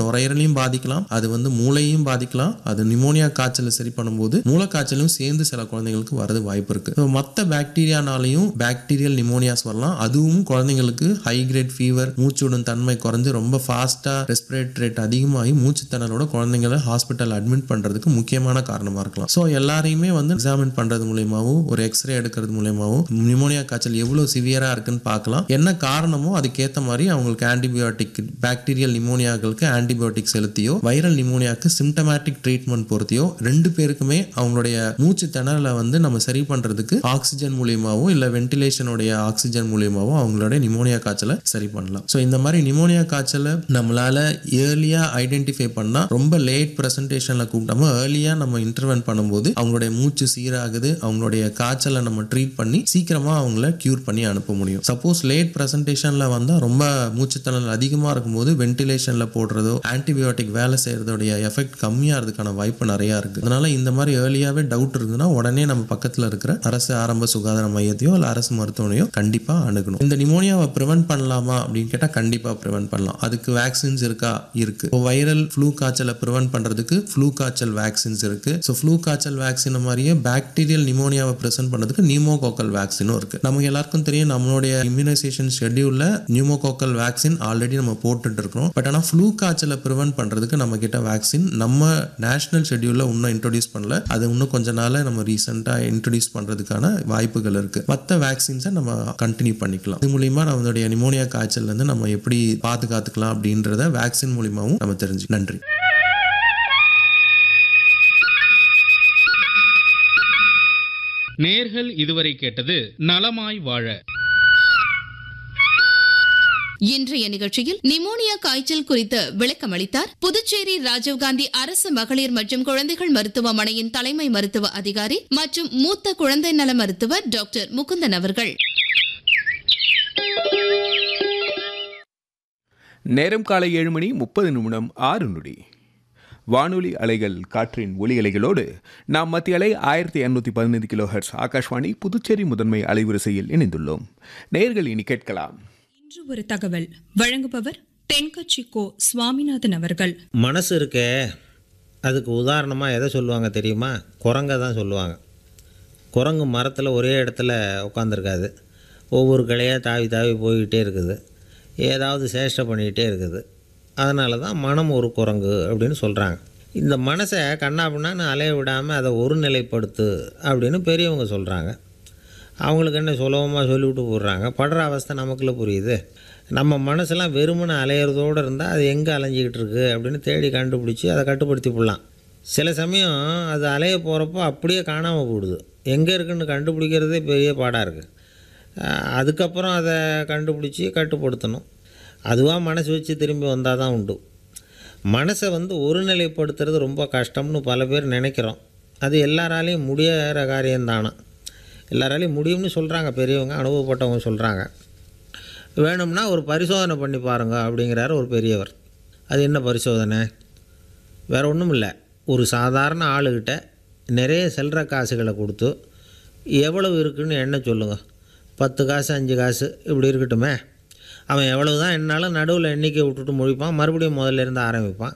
நுரையீரலையும் பாதிக்கலாம் அது வந்து மூளையையும் பாதிக்கலாம் அது நிமோனியா காய்ச்சலை சரி பண்ணும்போது மூளைக்காய்ச்சலும் சேர்ந்து சில குழந்தைங்களுக்கு வரது வாய்ப்பு இருக்கு So, மத்த பாக்டீரியானாலையும் பாக்டீரியல் நிமோனியாஸ் வரலாம் அதுவும் குழந்தைங்களுக்கு ஹை கிரேட் ஃபீவர் மூச்சுவிடும் தன்மை குறைஞ்சு ரொம்ப ஃபாஸ்டா ரெஸ்பிரேட் ரேட் அதிகமாகி மூச்சு திணறலோட குழந்தைங்களை ஹாஸ்பிட்டல் அட்மிட் பண்றதுக்கு முக்கியமான காரணமா இருக்கலாம் ஸோ எல்லாரையுமே வந்து எக்ஸாமின் பண்றது மூலியமாவும் ஒரு எக்ஸ்ரே எடுக்கிறது மூலியமாவும் நிமோனியா காய்ச்சல் எவ்வளவு சிவியரா இருக்குன்னு பார்க்கலாம் என்ன காரணமோ அதுக்கேற்ற மாதிரி அவங்களுக்கு ஆன்டிபயோட்டிக் பாக்டீரியல் நிமோனியாக்களுக்கு ஆன்டிபயோட்டிக் செலுத்தியோ வைரல் நிமோனியாக்கு சிம்டமேட்டிக் ட்ரீட்மெண்ட் பொறுத்தியோ ரெண்டு பேருக்குமே அவங்களுடைய மூச்சு திணறலை வந்து நம்ம சரி பண்றதுக்கு ஆக்சிஜன் மூலியமாவோ இல்ல வென்டிலேஷனுடைய ஆக்சிஜன் மூலியமாவோ அவங்களுடைய நிமோனியா காய்ச்சலை சரி பண்ணலாம் ஸோ இந்த மாதிரி நிமோனியா காய்ச்சலை நம்மளால ஏர்லியா ஐடென்டிஃபை பண்ணா ரொம்ப லேட் பிரசன்டேஷன்ல கூப்பிடாம ஏர்லியா நம்ம இன்டர்வென்ட் பண்ணும்போது அவங்களுடைய மூச்சு சீராகுது அவங்களுடைய காய்ச்சலை நம்ம ட்ரீட் பண்ணி சீக்கிரமா அவங்கள கியூர் பண்ணி அனுப்ப முடியும் சப்போஸ் லேட் பிரசன்டேஷன்ல வந்தா ரொம்ப மூச்சுத்திணறல் அதிகமா இருக்கும்போது வென்டிலேஷன்ல போடுறதோ ஆன்டிபயோட்டிக் வேலை செய்யறதோடைய எஃபெக்ட் கம்மியாகிறதுக்கான வாய்ப்பு நிறைய இருக்கு அதனால இந்த மாதிரி ஏர்லியாவே டவுட் இருக்குதுன்னா உடனே நம்ம பக்கத்துல இருக்கிற அரசு ஆரம்ப சுகாதார மையத்தையோ இல்ல அரசு மருத்துவமனையோ கண்டிப்பா அணுகணும் இந்த நிமோனியாவை ப்ரிவென்ட் பண்ணலாமா அப்படின்னு கேட்டா கண்டிப்பா ப்ரிவென்ட் பண்ணலாம் அதுக்கு வேக்சின்ஸ் இருக்கா இருக்கு வைரல் ஃப்ளூ காய்ச்சலை ப்ரிவென்ட் பண்றதுக்கு ஃப்ளூ காய்ச்சல் வேக்சின்ஸ் இருக்கு ஸோ ஃப்ளூ காய்ச்சல் வேக்சின் மாதிரியே பாக்டீரியல் நிமோனியாவை ப்ரெசென்ட் பண்றதுக்கு நியூமோகோக்கல் வேக்சினும் இருக்கு நமக்கு எல்லாருக்கும் தெரியும் நம்மளுடைய இம்யூனைசேஷன் ஷெட்யூல்ல நியூமோகோக்கல் வேக்சின் ஆல்ரெடி நம்ம போட்டுட்டு இருக்கிறோம் பட் ஆனால் ஃப்ளூ காய்ச்சலை ப்ரிவென்ட் பண்றதுக்கு நம்ம கிட்ட வேக்சின் நம்ம நேஷனல் ஷெட்யூல்ல இன்னும் இன்ட்ரோடியூஸ் பண்ணல அது இன்னும் கொஞ்ச நாள்ல நம்ம ரீசெண்டாக இன்ட்ரோடியூஸ் பண்றதுக்கான வாய்ப்புகள் இருக்கு மற்ற வேக்சின்ஸை நம்ம கண்டினியூ பண்ணிக்கலாம் இது மூலியமா நம்மளுடைய நிமோனியா காய்ச்சல்ல இருந்து நம்ம எப்படி பாதுகாத்துக்கலாம் அப்படின்றத வேக்சின் மூலியமாவும் நம்ம தெரிஞ்சு நன்றி நேர்கள் இதுவரை கேட்டது நலமாய் வாழ இன்றைய நிகழ்ச்சியில் நிமோனியா காய்ச்சல் குறித்து விளக்கம் அளித்தார் புதுச்சேரி ராஜீவ்காந்தி அரசு மகளிர் மற்றும் குழந்தைகள் மருத்துவமனையின் தலைமை மருத்துவ அதிகாரி மற்றும் மூத்த குழந்தை நல மருத்துவர் டாக்டர் முகுந்தன் அவர்கள் நேரம் காலை ஏழு மணி முப்பது நிமிடம் ஆறு நொடி வானொலி அலைகள் காற்றின் ஒலி அலைகளோடு நாம் மத்திய அலை ஆயிரத்தி இரநூத்தி பதினைந்து கிலோ ஹெர்ட்ஸ் ஆகாஷ்வாணி புதுச்சேரி முதன்மை அலைவரிசையில் இணைந்துள்ளோம் நேர்கள் இனி கேட்கலாம் இன்று ஒரு தகவல் வழங்குபவர் தென்கட்சி கோ சுவாமிநாதன் அவர்கள் மனசு இருக்கே அதுக்கு உதாரணமாக எதை சொல்லுவாங்க தெரியுமா குரங்கை தான் சொல்லுவாங்க குரங்கு மரத்தில் ஒரே இடத்துல உட்காந்துருக்காது ஒவ்வொரு கிளையாக தாவி தாவி போய்கிட்டே இருக்குது ஏதாவது சேஷ்டை பண்ணிக்கிட்டே இருக்குது அதனால தான் மனம் ஒரு குரங்கு அப்படின்னு சொல்கிறாங்க இந்த மனசை கண்ணாபின்னான்னு அலைய விடாமல் அதை ஒருநிலைப்படுத்து அப்படின்னு பெரியவங்க சொல்கிறாங்க அவங்களுக்கு என்ன சுலபமாக சொல்லிவிட்டு போடுறாங்க படுற அவஸ்தை நமக்குள்ள புரியுது நம்ம மனசெல்லாம் வெறுமனை அலையிறதோடு இருந்தால் அது எங்கே அலைஞ்சிக்கிட்டு இருக்கு அப்படின்னு தேடி கண்டுபிடிச்சி அதை கட்டுப்படுத்தி போடலாம் சில சமயம் அது அலைய போகிறப்போ அப்படியே காணாமல் போயிடுது எங்கே இருக்குன்னு கண்டுபிடிக்கிறதே பெரிய பாடாக இருக்குது அதுக்கப்புறம் அதை கண்டுபிடிச்சி கட்டுப்படுத்தணும் அதுவாக மனசு வச்சு திரும்பி வந்தால் தான் உண்டு மனசை வந்து ஒருநிலைப்படுத்துறது ரொம்ப கஷ்டம்னு பல பேர் நினைக்கிறோம் அது எல்லாராலையும் முடியாத காரியம்தானா எல்லாராலையும் முடியும்னு சொல்கிறாங்க பெரியவங்க அனுபவப்பட்டவங்க சொல்கிறாங்க வேணும்னா ஒரு பரிசோதனை பண்ணி பாருங்க அப்படிங்கிறாரு ஒரு பெரியவர் அது என்ன பரிசோதனை வேறு ஒன்றும் இல்லை ஒரு சாதாரண ஆளுகிட்ட நிறைய செல்ற காசுகளை கொடுத்து எவ்வளவு இருக்குன்னு எண்ண சொல்லுங்கள் பத்து காசு அஞ்சு காசு இப்படி இருக்கட்டுமே அவன் எவ்வளவு தான் என்னாலும் நடுவில் எண்ணிக்கை விட்டுட்டு முழிப்பான் மறுபடியும் முதல்ல இருந்து ஆரம்பிப்பான்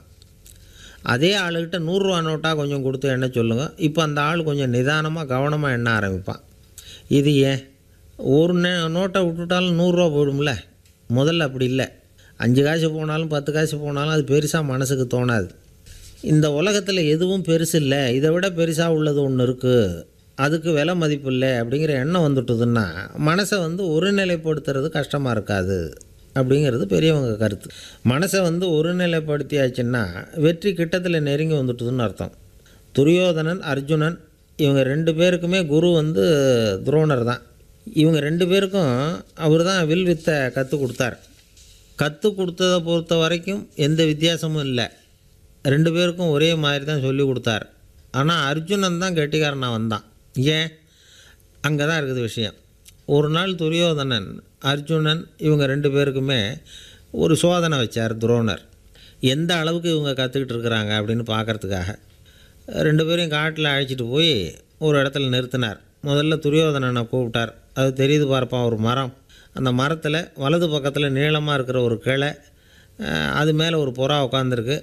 அதே ஆளுகிட்ட நூறுரூவா நோட்டாக கொஞ்சம் கொடுத்து எண்ண சொல்லுங்கள் இப்போ அந்த ஆள் கொஞ்சம் நிதானமாக கவனமாக எண்ண ஆரம்பிப்பான் இது ஏன் ஒரு நே நோட்டை விட்டுட்டாலும் நூறுரூவா போயிடும்ல முதல்ல அப்படி இல்லை அஞ்சு காசு போனாலும் பத்து காசு போனாலும் அது பெருசாக மனசுக்கு தோணாது இந்த உலகத்தில் எதுவும் பெருசு இல்லை இதை விட பெருசாக உள்ளது ஒன்று இருக்குது அதுக்கு விலை மதிப்பு இல்லை அப்படிங்கிற எண்ணம் வந்துட்டுதுன்னா மனசை வந்து ஒருநிலைப்படுத்துறது கஷ்டமாக இருக்காது அப்படிங்கிறது பெரியவங்க கருத்து மனசை வந்து ஒருநிலைப்படுத்தியாச்சுன்னா வெற்றி கிட்டத்தில் நெருங்கி வந்துட்டுதுன்னு அர்த்தம் துரியோதனன் அர்ஜுனன் இவங்க ரெண்டு பேருக்குமே குரு வந்து துரோணர் தான் இவங்க ரெண்டு பேருக்கும் அவர் தான் வில் வித்தை கற்றுக் கொடுத்தார் கற்றுக் கொடுத்ததை பொறுத்த வரைக்கும் எந்த வித்தியாசமும் இல்லை ரெண்டு பேருக்கும் ஒரே மாதிரி தான் சொல்லி கொடுத்தார் ஆனால் அர்ஜுனன் தான் கெட்டிக்காரனாக வந்தான் ஏன் அங்கே தான் இருக்குது விஷயம் ஒரு நாள் துரியோதனன் அர்ஜுனன் இவங்க ரெண்டு பேருக்குமே ஒரு சோதனை வச்சார் துரோணர் எந்த அளவுக்கு இவங்க கற்றுக்கிட்டு இருக்கிறாங்க அப்படின்னு பார்க்குறதுக்காக ரெண்டு பேரையும் காட்டில் அழைச்சிட்டு போய் ஒரு இடத்துல நிறுத்தினார் முதல்ல துரியோதனனை கூப்பிட்டார் அது தெரியுது பார்ப்பான் ஒரு மரம் அந்த மரத்தில் வலது பக்கத்தில் நீளமாக இருக்கிற ஒரு கிளை அஹ், அது மேலே ஒரு புறா உட்காந்துருக்கு